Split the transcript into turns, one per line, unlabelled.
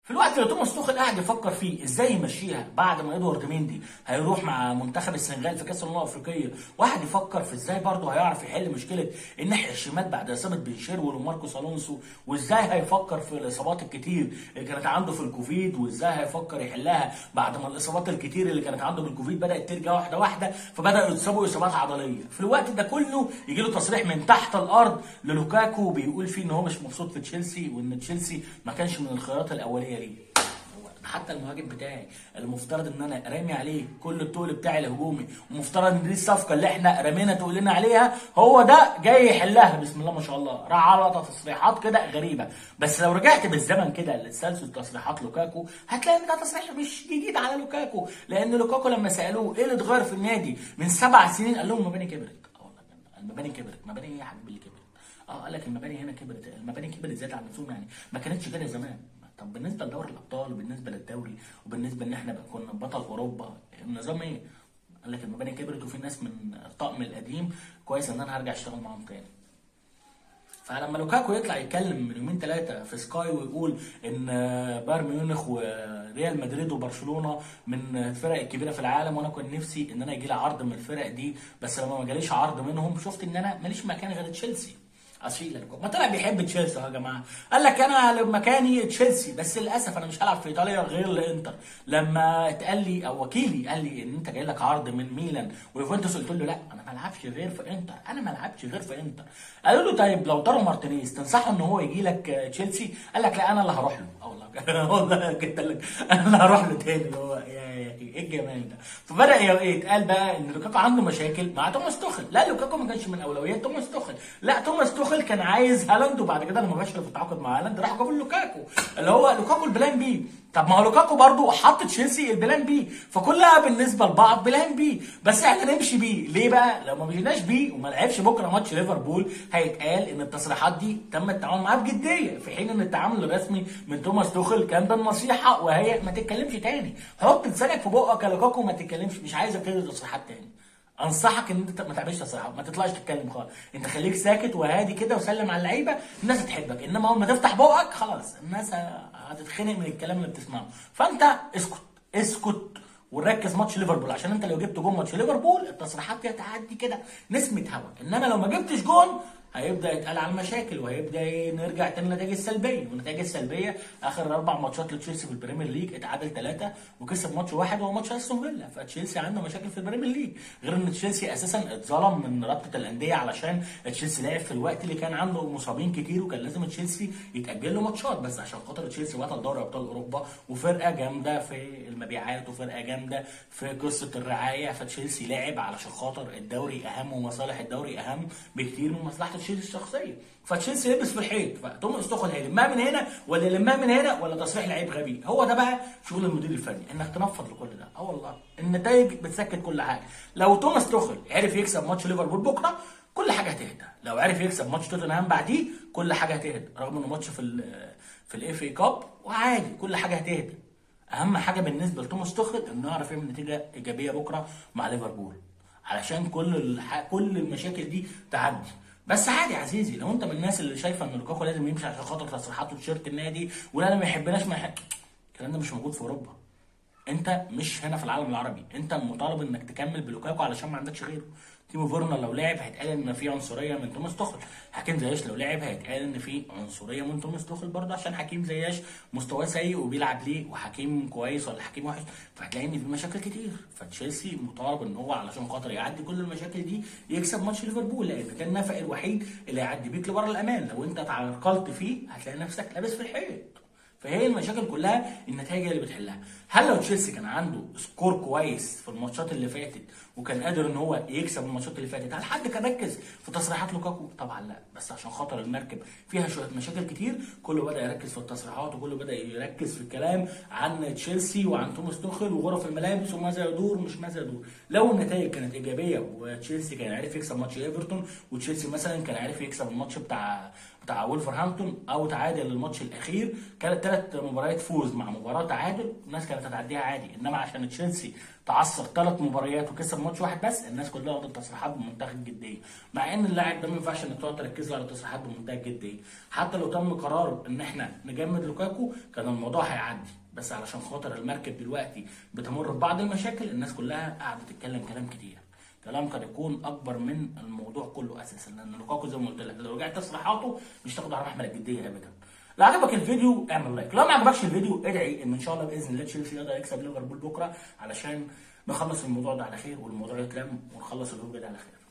في الوقت اللي توماس توخل قاعد يفكر فيه ازاي يمشيها بعد ما ادوارد ميندي هيروح مع منتخب السنغال في كاس الامم الافريقيه واحد يفكر في ازاي برضه هيعرف يحل مشكله الناحيه الشمال بعد اصابه بن شيرول وماركوس الونسو وازاي هيفكر في الاصابات الكتير اللي كانت عنده في الكوفيد وازاي هيفكر يحلها بعد ما الاصابات الكتير اللي كانت عنده بالكوفيد بدات ترجع واحده واحده فبدا يتصابوا اصابات عضليه في الوقت ده كله يجي له تصريح من تحت الارض للوكاكو بيقول فيه ان هو مش مبسوط في تشيلسي وان تشيلسي ما كانش من الخيارات الاوليه ليه حتى المهاجم بتاعي المفترض ان انا رامي عليه كل التقل بتاعي الهجومي ومفترض ان دي الصفقه اللي احنا رمينا تقولنا عليها هو ده جاي يحلها بسم الله ما شاء الله راح على تصريحات كده غريبه بس لو رجعت بالزمن كده لسلسله تصريحات لوكاكو هتلاقي ان ده تصريح مش جديد على لوكاكو لان لوكاكو لما سالوه ايه اللي اتغير في النادي من سبع سنين قال لهم المباني كبرت اه والله المباني كبرت مباني ايه يا حبيبي اللي كبرت اه قال لك المباني هنا كبرت المباني كبرت زياده عن اللزوم يعني ما كانتش كده زمان طب بالنسبه لدوري الابطال وبالنسبه للدوري وبالنسبه ان احنا كنا بطل اوروبا النظام ايه؟ قال لك المباني كبرت وفي ناس من الطقم القديم كويس ان انا هرجع اشتغل معاهم تاني. فلما لوكاكو يطلع يتكلم من يومين ثلاثه في سكاي ويقول ان بايرن ميونخ وريال مدريد وبرشلونه من الفرق الكبيره في العالم وانا كنت نفسي ان انا يجي لي عرض من الفرق دي بس لما ما جاليش عرض منهم شفت ان انا ماليش مكان غير تشيلسي. اشيل ما طلع بيحب تشيلسي يا جماعه قال لك انا مكاني تشيلسي بس للاسف انا مش هلعب في ايطاليا غير الانتر لما اتقال لي او وكيلي قال لي ان انت جاي لك عرض من ميلان ويوفنتوس قلت له لا انا ما العبش غير في انتر انا ما العبش غير في انتر قالوا له طيب لو طارو مارتينيز تنصحه ان هو يجي لك تشيلسي قال لك لا انا اللي هروح له اه والله والله كنت لك انا اللي هروح له تاني اللي هو يا ايه الجمال ده فبدا يتقال بقى ان لوكاكو عنده مشاكل مع توماس توخل لا لوكاكو ما كانش من اولويات توماس توخل لا توماس توخل كان عايز هالاند وبعد كده لما بشر في التعاقد مع هالاند راح جابوا لوكاكو اللي هو لوكاكو البلان بي طب ما هو لوكاكو برضه حط تشيلسي البلان بي فكلها بالنسبه لبعض بلان بي بس احنا نمشي بيه ليه بقى لو ما مشيناش بيه وما لعبش بكره ماتش ليفربول هيتقال ان التصريحات دي تم التعامل معاها بجديه في حين ان التعامل الرسمي من توماس توخل كان بالنصيحه وهي ما تتكلمش تاني حط لسانك في بقك يا لوكاكو ما تتكلمش مش عايزك تدي تصريحات تاني انصحك ان انت ما تعملش تصريحات ما تطلعش تتكلم خالص انت خليك ساكت وهادي كده وسلم على اللعيبه الناس هتحبك انما اول ما تفتح بقك خلاص الناس هتتخنق من الكلام اللي بتسمعه فانت اسكت اسكت وركز ماتش ليفربول عشان انت لو جبت جون ماتش ليفربول التصريحات دي هتعدي كده نسمه هوا انما لو ما جبتش جون هيبدا يتقال على المشاكل وهيبدا نرجع تاني للنتائج السلبيه والنتائج السلبيه اخر اربع ماتشات لتشيلسي في البريمير ليج اتعادل ثلاثه وكسب ماتش واحد وهو ماتش استون فيلا فتشيلسي عنده مشاكل في البريمير ليج غير ان تشيلسي اساسا اتظلم من رابطه الانديه علشان تشيلسي لعب في الوقت اللي كان عنده مصابين كتير وكان لازم تشيلسي يتاجل له ماتشات بس عشان خاطر تشيلسي بطل دوري ابطال اوروبا وفرقه جامده في المبيعات وفرقه جامده في قصه الرعايه فتشيلسي لعب علشان خاطر الدوري اهم ومصالح الدوري اهم بكتير من مصلحه تشيلسي الشخصيه فتشيلسي لبس في الحيط فتوماس توخل هيلمها من هنا ولا يلمها من هنا ولا تصريح لعيب غبي هو ده بقى شغل المدير الفني انك تنفض لكل ده اه والله النتائج بتسكت كل حاجه لو توماس توخل عرف يكسب ماتش ليفربول بكره كل حاجه هتهدى لو عرف يكسب ماتش توتنهام بعديه كل حاجه هتهدى رغم انه ماتش في ال في الاف اي كاب وعادي كل حاجه هتهدى اهم حاجه بالنسبه لتوماس توخل انه يعرف يعمل نتيجه ايجابيه بكره مع ليفربول علشان كل الح... كل المشاكل دي تعدي بس عادي يا عزيزي لو انت من الناس اللي شايفه ان لوكاكو لازم يمشي عشان خاطر تصريحاته وتيشيرت النادي ولا ما يحبناش ما يحب الكلام ده مش موجود في اوروبا انت مش هنا في العالم العربي انت مطالب انك تكمل بلوكاكو علشان ما عندكش غيره تيمو فيرنر لو لعب هيتقال ان في عنصريه من توماس توخل حكيم زياش لو لعب هيتقال ان في عنصريه من توماس توخل برضه عشان حكيم زياش مستواه سيء وبيلعب ليه وحكيم كويس ولا حكيم وحش فهتلاقي ان في مشاكل كتير فتشيلسي مطالب ان هو علشان خاطر يعدي كل المشاكل دي يكسب ماتش ليفربول لان ده النفق الوحيد اللي هيعدي بيك لبره الامان لو انت اتعرقلت فيه هتلاقي نفسك لابس في الحيط فهي المشاكل كلها النتائج اللي بتحلها هل لو تشيلسي كان عنده سكور كويس في الماتشات اللي فاتت وكان قادر ان هو يكسب الماتشات اللي فاتت هل حد كان ركز في تصريحات لوكاكو طبعا لا بس عشان خاطر المركب فيها شويه مشاكل كتير كله بدا يركز في التصريحات وكله بدا يركز في الكلام عن تشيلسي وعن توماس توخل وغرف الملابس وماذا يدور ومش ماذا يدور لو النتائج كانت ايجابيه وتشيلسي كان عارف يكسب ماتش ايفرتون وتشيلسي مثلا كان عارف يكسب الماتش بتاع بتاع وولفرهامبتون او تعادل الماتش الاخير كانت ثلاث ثلاث مباريات فوز مع مباراه تعادل الناس كانت هتعديها عادي انما عشان تشيلسي تعثر ثلاث مباريات وكسب ماتش واحد بس الناس كلها واخده تصريحات بمنتهى الجديه مع ان اللاعب ده ما ينفعش انك تقعد تركز له على تصريحات بمنتهى الجديه حتى لو تم قرار ان احنا نجمد لوكاكو كان الموضوع هيعدي بس علشان خاطر المركب دلوقتي بتمر ببعض المشاكل الناس كلها قاعده تتكلم كلام كتير كلام قد يكون اكبر من الموضوع كله اساسا لان لوكاكو زي ما قلت لك لو رجعت تصريحاته مش تاخد على محمل الجديه ابدا لو عجبك الفيديو اعمل لايك لو ما عجبكش الفيديو ادعي ان ان شاء الله باذن الله تشيلسي يقدر يكسب ليفربول بكره علشان نخلص الموضوع ده على خير والموضوع يتلم ونخلص الهوجه ده على خير